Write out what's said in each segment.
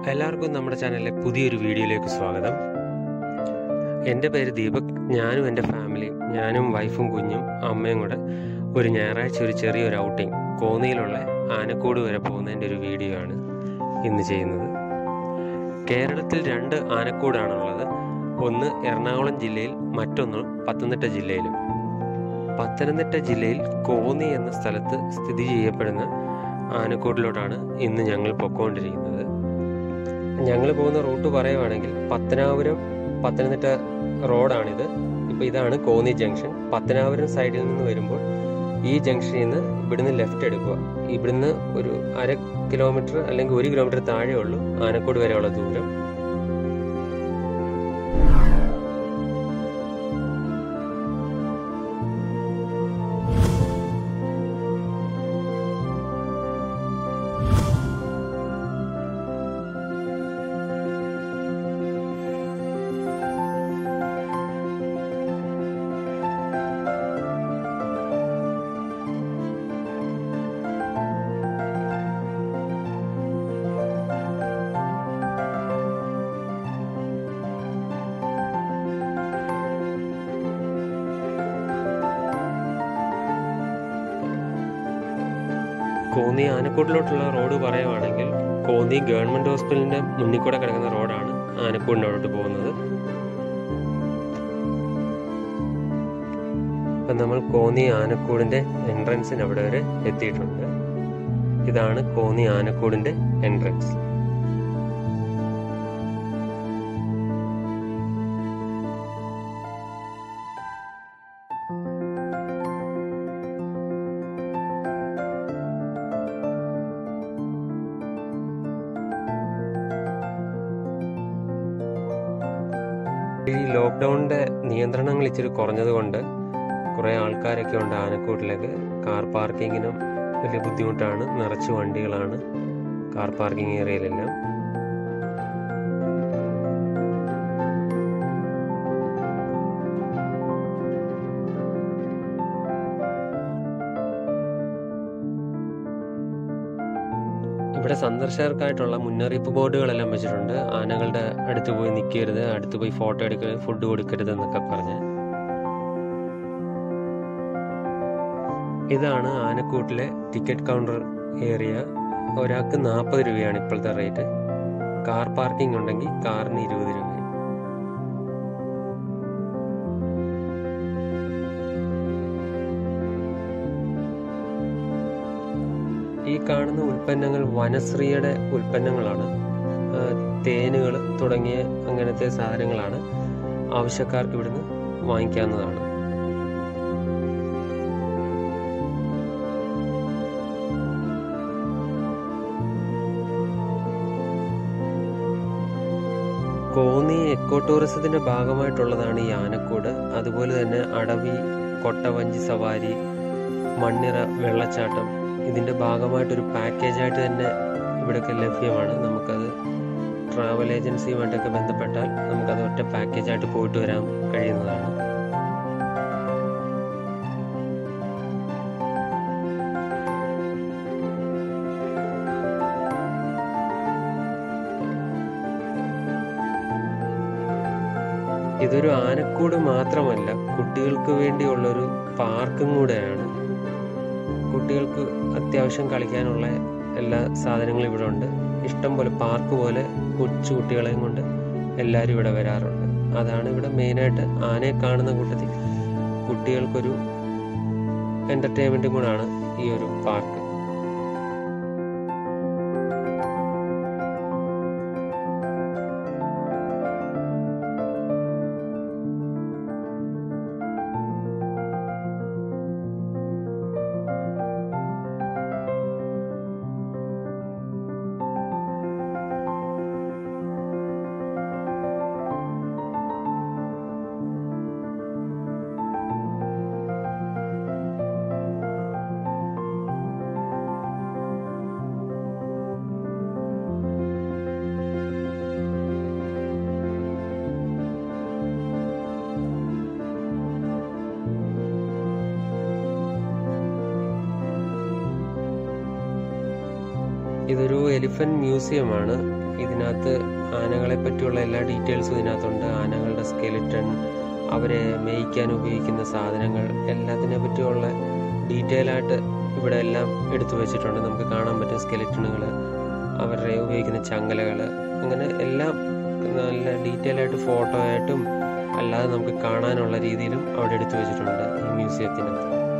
എല്ലാവർക്കും നമ്മുടെ ചാനലിലെ പുതിയൊരു വീഡിയോയിലേക്ക് സ്വാഗതം എൻ്റെ പേര് ദീപക് ഞാനും എൻ്റെ ഫാമിലിയും ഞാനും വൈഫും കുഞ്ഞും അമ്മയും കൂടെ ഒരു ഞായറാഴ്ച ഒരു ചെറിയൊരു ഔട്ടിങ് കോന്നിയിലുള്ള ആനക്കോട് വരെ പോകുന്നതിൻ്റെ ഒരു വീഡിയോ ആണ് ഇന്ന് ചെയ്യുന്നത് കേരളത്തിൽ രണ്ട് ആനക്കൂടാണുള്ളത് ഒന്ന് എറണാകുളം ജില്ലയിൽ മറ്റൊന്ന് പത്തനംതിട്ട ജില്ലയിലും പത്തനംതിട്ട ജില്ലയിൽ കോന്നി എന്ന സ്ഥലത്ത് സ്ഥിതി ചെയ്യപ്പെടുന്ന ആനക്കൂടിലോട്ടാണ് ഇന്ന് ഞങ്ങൾ പൊക്കോണ്ടിരിക്കുന്നത് ഞങ്ങൾ പോകുന്ന റൂട്ട് പറയുവാണെങ്കിൽ പത്തനാപുരം പത്തനംതിട്ട റോഡാണിത് ഇപ്പോൾ ഇതാണ് കോന്നി ജംഗ്ഷൻ പത്തനാപുരം സൈഡിൽ നിന്ന് വരുമ്പോൾ ഈ ജംഗ്ഷനിൽ നിന്ന് ഇവിടുന്ന് ലെഫ്റ്റ് എടുക്കുക ഇവിടുന്ന് ഒരു അര കിലോമീറ്റർ അല്ലെങ്കിൽ ഒരു കിലോമീറ്റർ താഴെ ഉള്ളൂ ആനക്കോട് വരെയുള്ള ദൂരം കോന്നി ആനക്കൂടിലോട്ടുള്ള റോഡ് പറയുവാണെങ്കിൽ കോന്നി ഗവൺമെന്റ് ഹോസ്പിറ്റലിന്റെ മുന്നിൽ കൂടെ കിടക്കുന്ന റോഡാണ് ആനക്കൂടിൻ്റെ അവിടോട്ട് പോകുന്നത് അപ്പം നമ്മൾ കോന്നി ആനക്കൂടിന്റെ എൻട്രൻസിന് അവിടെ വരെ എത്തിയിട്ടുണ്ട് ഇതാണ് കോന്നി ആനക്കൂടിന്റെ എൻട്രൻസ് ഈ ലോക്ക്ഡൗണിന്റെ നിയന്ത്രണങ്ങൾ ഇച്ചിരി കുറഞ്ഞതുകൊണ്ട് കുറേ ആൾക്കാരൊക്കെ ഉണ്ട് ആനക്കൂട്ടിലേക്ക് കാർ പാർക്കിങ്ങിനും വലിയ ബുദ്ധിമുട്ടാണ് നിറച്ച് വണ്ടികളാണ് കാർ പാർക്കിംഗ് ഏരിയയിലെല്ലാം ഇവിടെ സന്ദർശകർക്കായിട്ടുള്ള മുന്നറിയിപ്പ് ബോർഡുകളെല്ലാം വെച്ചിട്ടുണ്ട് ആനകളുടെ അടുത്ത് പോയി നിൽക്കരുത് അടുത്ത് പോയി ഫോട്ടോ എടുക്കരുത് ഫുഡ് കൊടുക്കരുത് എന്നൊക്കെ പറഞ്ഞ് ഇതാണ് ആനക്കൂട്ടിലെ ടിക്കറ്റ് കൗണ്ടർ ഏരിയ ഒരാൾക്ക് നാൽപ്പത് രൂപയാണ് ഇപ്പോഴത്തെ റേറ്റ് കാർ പാർക്കിംഗ് ഉണ്ടെങ്കിൽ കാറിന് ഇരുപത് രൂപ ഈ കാണുന്ന ഉൽപ്പന്നങ്ങൾ വനശ്രീയുടെ ഉൽപ്പന്നങ്ങളാണ് തേനുകൾ തുടങ്ങിയ അങ്ങനത്തെ സാധനങ്ങളാണ് ആവശ്യക്കാർക്ക് ഇവിടുന്ന് വാങ്ങിക്കാവുന്നതാണ് കോന്നി എക്കോ ടൂറിസത്തിന്റെ ഭാഗമായിട്ടുള്ളതാണ് ഈ ആനക്കൂട് അതുപോലെ തന്നെ അടവി കൊട്ടവഞ്ചി സവാരി മണ്ണിറ വെള്ളച്ചാട്ടം ഇതിന്റെ ഭാഗമായിട്ടൊരു പാക്കേജായിട്ട് തന്നെ ഇവിടെയൊക്കെ ലഭ്യമാണ് നമുക്കത് ട്രാവൽ ഏജൻസിയുമായിട്ടൊക്കെ ബന്ധപ്പെട്ടാൽ നമുക്കത് ഒറ്റ പാക്കേജായിട്ട് പോയിട്ട് വരാൻ കഴിയുന്നതാണ് ഇതൊരു ആനക്കൂട് മാത്രമല്ല കുട്ടികൾക്ക് വേണ്ടിയുള്ളൊരു പാർക്കും കൂടെയാണ് കുട്ടികൾക്ക് അത്യാവശ്യം കളിക്കാനുള്ള എല്ലാ സാധനങ്ങളും ഇവിടെ ഉണ്ട് ഇഷ്ടം പോലെ പാർക്ക് പോലെ കൊച്ചു കുട്ടികളെയും കൊണ്ട് എല്ലാവരും ഇവിടെ വരാറുണ്ട് അതാണ് ഇവിടെ മെയിനായിട്ട് ആനയെ കാണുന്ന കൂട്ടത്തിൽ കുട്ടികൾക്കൊരു എൻ്റർടൈൻമെൻറ്റും കൂടാണ് ഈ ഒരു പാർക്ക് ഇതൊരു എലിഫന്റ് മ്യൂസിയമാണ് ഇതിനകത്ത് ആനകളെ പറ്റിയുള്ള എല്ലാ ഡീറ്റെയിൽസും ഇതിനകത്തുണ്ട് ആനകളുടെ സ്കെലിറ്റൺ അവരെ മേയ്ക്കാൻ ഉപയോഗിക്കുന്ന സാധനങ്ങൾ എല്ലാത്തിനെ പറ്റിയുള്ള ഡീറ്റെയിൽ ആയിട്ട് ഇവിടെ എല്ലാം എടുത്തു വെച്ചിട്ടുണ്ട് നമുക്ക് കാണാൻ പറ്റും സ്കെലിറ്റണുകൾ അവരുടെ ഉപയോഗിക്കുന്ന ചങ്ങലകൾ അങ്ങനെ എല്ലാം നല്ല ഡീറ്റെയിൽ ആയിട്ട് ഫോട്ടോ ആയിട്ടും അല്ലാതെ നമുക്ക് കാണാനുള്ള രീതിയിലും അവിടെ എടുത്തു വെച്ചിട്ടുണ്ട് ഈ മ്യൂസിയത്തിനകത്ത്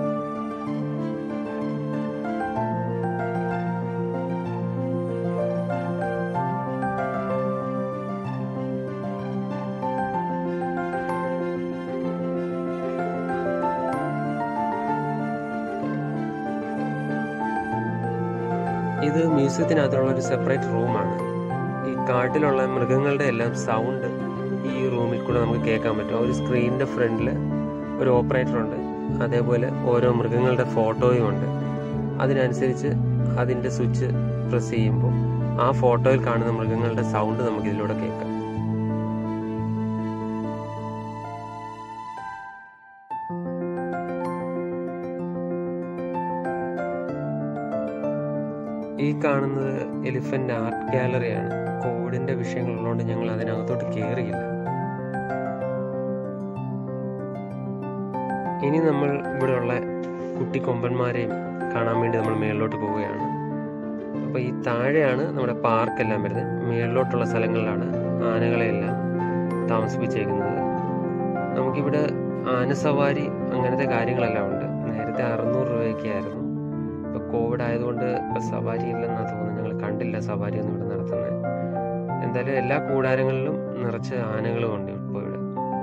ഇത് മ്യൂസിയത്തിനകത്തുള്ള ഒരു സെപ്പറേറ്റ് റൂമാണ് ഈ കാട്ടിലുള്ള മൃഗങ്ങളുടെ എല്ലാം സൗണ്ട് ഈ റൂമിൽ കൂടെ നമുക്ക് കേൾക്കാൻ പറ്റും ഒരു സ്ക്രീനിൻ്റെ ഫ്രണ്ടിൽ ഒരു ഓപ്പറേറ്റർ ഉണ്ട് അതേപോലെ ഓരോ മൃഗങ്ങളുടെ ഫോട്ടോയും ഉണ്ട് അതിനനുസരിച്ച് അതിൻ്റെ സ്വിച്ച് പ്രസ് ചെയ്യുമ്പോൾ ആ ഫോട്ടോയിൽ കാണുന്ന മൃഗങ്ങളുടെ സൗണ്ട് നമുക്ക് ഇതിലൂടെ കേൾക്കാം ഈ കാണുന്നത് എലിഫന്റ് ആർട്ട് ഗാലറിയാണ് കോവിഡിന്റെ വിഷയങ്ങളുള്ളതുകൊണ്ട് ഞങ്ങൾ അതിനകത്തോട്ട് കയറിയില്ല ഇനി നമ്മൾ ഇവിടെയുള്ള കുട്ടി കൊമ്പന്മാരെയും കാണാൻ വേണ്ടി നമ്മൾ മേളിലോട്ട് പോവുകയാണ് അപ്പോൾ ഈ താഴെയാണ് നമ്മുടെ പാർക്കെല്ലാം വരുന്നത് മേളിലോട്ടുള്ള സ്ഥലങ്ങളിലാണ് ആനകളെയെല്ലാം താമസിപ്പിച്ചേക്കുന്നത് നമുക്കിവിടെ ആനസവാരി അങ്ങനത്തെ കാര്യങ്ങളെല്ലാം ഉണ്ട് നേരത്തെ അറുന്നൂറ് രൂപയൊക്കെ ആയിരുന്നു ഇപ്പോൾ കോവിഡ് ആയതുകൊണ്ട് ഇപ്പോൾ സവാരി ഇല്ലെന്നാണ് തോന്നുന്നത് ഞങ്ങൾ കണ്ടില്ല സവാരി ഒന്നും ഇവിടെ നടത്തുന്നത് എന്തായാലും എല്ലാ കൂടാരങ്ങളിലും നിറച്ച് ആനകളും ഉണ്ട് ഇപ്പോൾ ഇവിടെ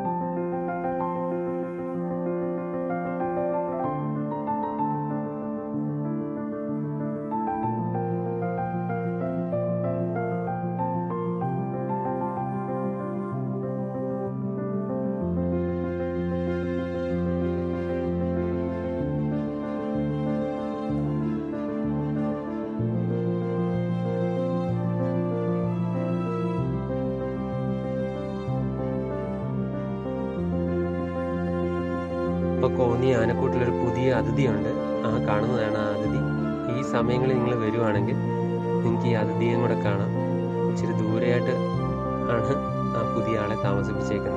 ഇപ്പോൾ കോന്നി ആനക്കൂട്ടിലൊരു പുതിയ അതിഥിയുണ്ട് ആ കാണുന്നതാണ് ആ അതിഥി ഈ സമയങ്ങളിൽ നിങ്ങൾ വരുവാണെങ്കിൽ നിങ്ങൾക്ക് ഈ അതിഥിയും കൂടെ കാണാം ഇച്ചിരി ദൂരെയായിട്ട് ആണ് ആ പുതിയ ആളെ താമസിപ്പിച്ചേക്കുന്നത്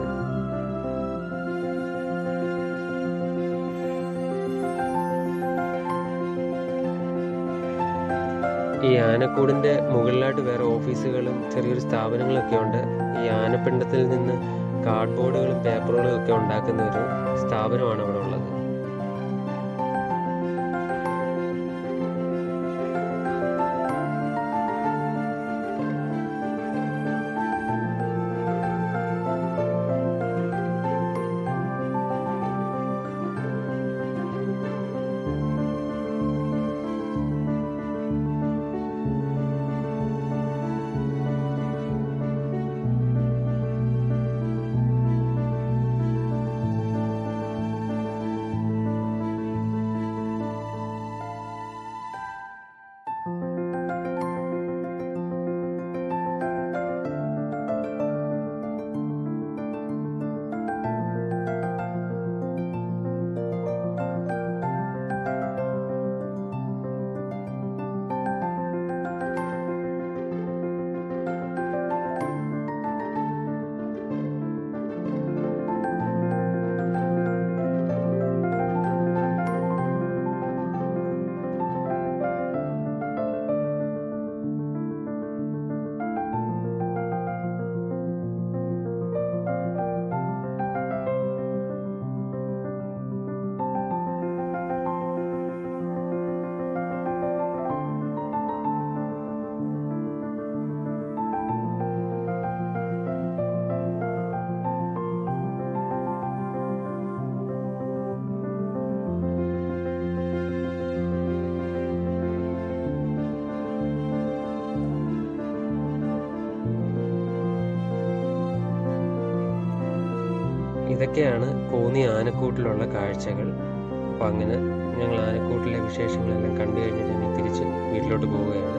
ഈ ആനക്കൂടിന്റെ മുകളിലായിട്ട് വേറെ ഓഫീസുകളും ചെറിയൊരു സ്ഥാപനങ്ങളൊക്കെ ഉണ്ട് ഈ ആനപ്പിണ്ടത്തിൽ നിന്ന് കാർഡ്ബോർഡുകളും പേപ്പറുകളും ഒക്കെ ഉണ്ടാക്കുന്ന ഒരു സ്ഥാപനമാണ് അവിടെ ഉള്ളത് ഇതൊക്കെയാണ് കോന്നി ആനക്കൂട്ടിലുള്ള കാഴ്ചകൾ അപ്പം അങ്ങനെ ഞങ്ങൾ ആനക്കൂട്ടിലെ വിശേഷങ്ങളെല്ലാം കണ്ടു കഴിഞ്ഞിട്ട് ഞങ്ങൾ തിരിച്ച് വീട്ടിലോട്ട് പോവുകയാണ്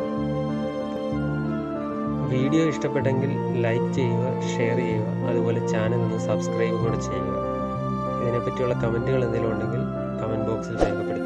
വീഡിയോ ഇഷ്ടപ്പെട്ടെങ്കിൽ ലൈക്ക് ചെയ്യുക ഷെയർ ചെയ്യുക അതുപോലെ ചാനൽ ഒന്ന് സബ്സ്ക്രൈബ് കൂടെ ചെയ്യുക ഇതിനെപ്പറ്റിയുള്ള കമൻറ്റുകൾ എന്തെങ്കിലും ഉണ്ടെങ്കിൽ കമൻറ്റ് ബോക്സിൽ രേഖപ്പെടുത്തുക